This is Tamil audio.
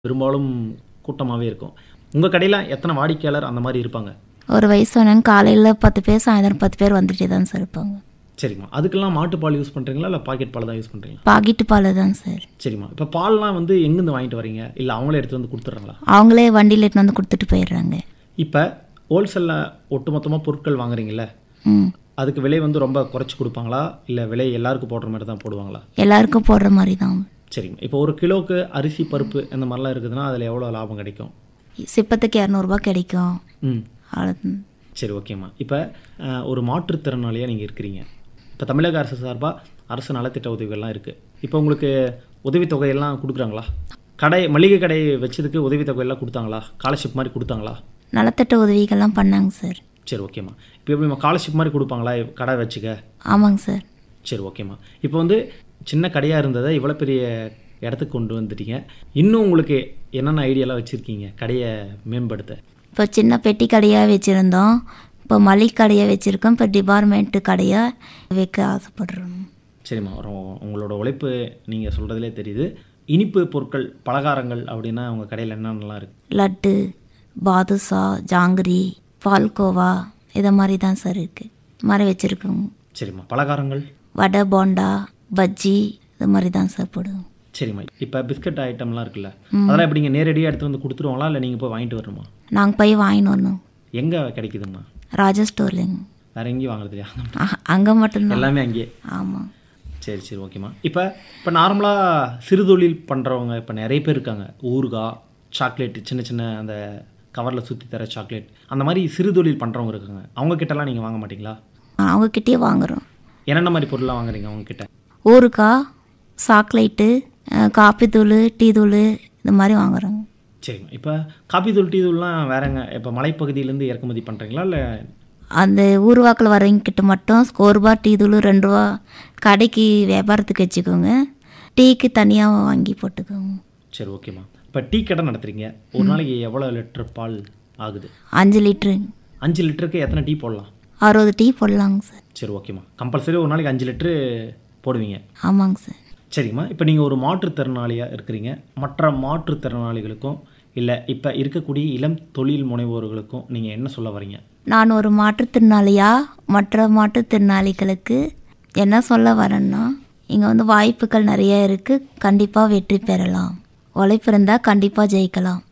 பெரும்பாலும் கூட்டமாகவே இருக்கும் உங்கள் கடையில் எத்தனை வாடிக்கையாளர் அந்த மாதிரி இருப்பாங்க ஒரு வயசு வந்தாங்க காலையில் பத்து பேர் சாயந்தரம் பத்து பேர் வந்துட்டே தான் சார் இருப்பாங்க சரிம்மா அதுக்கெல்லாம் மாட்டுப்பால் யூஸ் பண்ணுறீங்களா இல்லை பாக்கெட் பால் தான் யூஸ் பண்ணுறீங்களா பாக்கெட்டு பால் தான் சார் சரிம்மா இப்போ பால்லாம் வந்து எங்கேருந்து வாங்கிட்டு வரீங்க இல்லை அவங்களே எடுத்து வந்து கொடுத்துட்றாங்களா அவங்களே வண்டியில் எடுத்துன்னு வந்து கொடுத்துட்டு போயிடுறாங்க இப்போ ஹோல்சேலில் ஒட்டுமொத்தமாக பொருட்கள் வாங்குறீங்கல்ல ம் அதுக்கு விலை வந்து ரொம்ப குறைச்சி கொடுப்பாங்களா இல்லை விலை எல்லாருக்கும் போடுற மாதிரி தான் போடுவாங்களா எல்லாருக்கும் போடுற மாதிரி தான் சரிங்க இப்போ ஒரு கிலோவுக்கு அரிசி பருப்பு இந்த மாதிரிலாம் இருக்குதுன்னா அதில் எவ்வளோ லாபம் கிடைக்கும் சிப்பத்துக்கு இரநூறுபா கிடைக்கும் ம் அவ்வளோ சரி ஓகேம்மா இப்போ அஹ், ஒரு மாற்றுத்திறனாளியாக நீங்கள் இருக்கிறீங்க இப்போ தமிழக அரசு சார்பாக அரசு நலத்திட்ட உதவிகள்லாம் இருக்குது இப்போ உங்களுக்கு உதவித்தொகையெல்லாம் கொடுக்குறாங்களா கடை மளிகை கடை வச்சதுக்கு உதவித்தொகையெல்லாம் கொடுத்தாங்களா ஸ்காலர்ஷிப் மாதிரி கொடுத்தாங்களா நலத்திட்ட உதவிகள்லாம் பண்ணாங்க சார் சரி ஓகேம்மா இப்போ எப்படிம்மா ஸ்காலர்ஷிப் மாதிரி கொடுப்பாங்களா கடை வச்சுக்க ஆமாங்க சார் சரி ஓகேம்மா இப்போ வந்து சின்ன கடையாக இருந்ததை இவ்வளோ பெரிய இடத்துக்கு கொண்டு வந்துட்டீங்க இன்னும் உங்களுக்கு என்னென்ன ஐடியாலாம் வச்சுருக்கீங்க கடையை மேம்படுத்த இப்போ சின்ன பெட்டி கடையாக வச்சுருந்தோம் இப்போ மளிகை கடையாக வச்சுருக்கோம் இப்போ டிபார்ட்மெண்ட்டு கடையாக வைக்க ஆசைப்படுறோம் சரிம்மா ஒரு உங்களோட உழைப்பு நீங்கள் சொல்கிறதுலே தெரியுது இனிப்பு பொருட்கள் பலகாரங்கள் அப்படின்னா உங்கள் கடையில் என்னென்னலாம் இருக்குது லட்டு பாதுஷா ஜாங்கிரி பால்கோவா இதை மாதிரி தான் சார் இருக்குது இது மாதிரி வச்சுருக்கோங்க சரிம்மா பலகாரங்கள் வடை போண்டா பஜ்ஜி இது மாதிரி தான் சார் போடுவோம் சரிம்மா இப்போ பிஸ்கட் ஐட்டம்லாம் இருக்குல்ல அதெல்லாம் எப்படிங்க நேரடியாக எடுத்து வந்து கொடுத்துருவாங்களா இல்லை நீங்கள் போய் வாங்கிட்டு வரணுமா நாங்கள் போய் வாங்கின்னு வரணும் எங்கே கிடைக்குதும்மா ராஜா ஸ்டோர்லேங்க வேற எங்கேயும் வாங்குறதுலையா அங்கே மட்டும்தான் எல்லாமே அங்கேயே ஆமாம் சரி சரி ஓகேம்மா இப்போ இப்போ நார்மலாக சிறுதொழில் பண்ணுறவங்க இப்போ நிறைய பேர் இருக்காங்க ஊறுகாய் சாக்லேட் சின்ன சின்ன அந்த கவரில் சுற்றி தர சாக்லேட் அந்த மாதிரி சிறுதொழில் பண்ணுறவங்க இருக்காங்க அவங்க கிட்டலாம் நீங்கள் வாங்க மாட்டீங்களா அவங்கக்கிட்டே வாங்குகிறோம் என்னென்ன மாதிரி பொருள்லாம் வாங்குறீங்க அவங்க கிட்ட ஊறுகாய் சாக்லேட்டு அஹ், காப்பி தூள் டீ தூள் இந்த மாதிரி வாங்குறோங்க சரிம்மா இப்போ காப்பி தூள் டீ தூள்லாம் வேறங்க இப்போ மலைப்பகுதியிலேருந்து இறக்குமதி பண்ணுறீங்களா இல்லை அந்த ஊர்வாக்கில் வரவங்க கிட்ட மட்டும் ஒரு ரூபா டீ தூள் ரெண்டு ரூபா கடைக்கு வியாபாரத்துக்கு வச்சுக்கோங்க டீக்கு தனியாக வாங்கி போட்டுக்கோங்க சரி ஓகேம்மா இப்போ டீ கடை நடத்துறீங்க ஒரு நாளைக்கு எவ்வளோ லிட்டர் பால் ஆகுது அஞ்சு லிட்ரு அஞ்சு லிட்டருக்கு எத்தனை டீ போடலாம் அறுபது டீ போடலாங்க சார் சரி ஓகேம்மா கம்பல்சரி ஒரு நாளைக்கு அஞ்சு லிட்டரு போடுவீங்க ஆமாங்க சார் சரிம்மா இப்போ நீங்கள் ஒரு மாற்றுத்திறனாளியாக இருக்கிறீங்க மற்ற மாற்றுத்திறனாளிகளுக்கும் இல்லை இப்போ இருக்கக்கூடிய இளம் தொழில் முனைவோர்களுக்கும் நீங்கள் என்ன சொல்ல வரீங்க நான் ஒரு மாற்றுத்திறனாளியா மற்ற மாற்றுத்திறனாளிகளுக்கு என்ன சொல்ல வரேன்னா இங்கே வந்து வாய்ப்புகள் நிறைய இருக்குது கண்டிப்பாக வெற்றி பெறலாம் உழைப்பு இருந்தால் கண்டிப்பாக ஜெயிக்கலாம்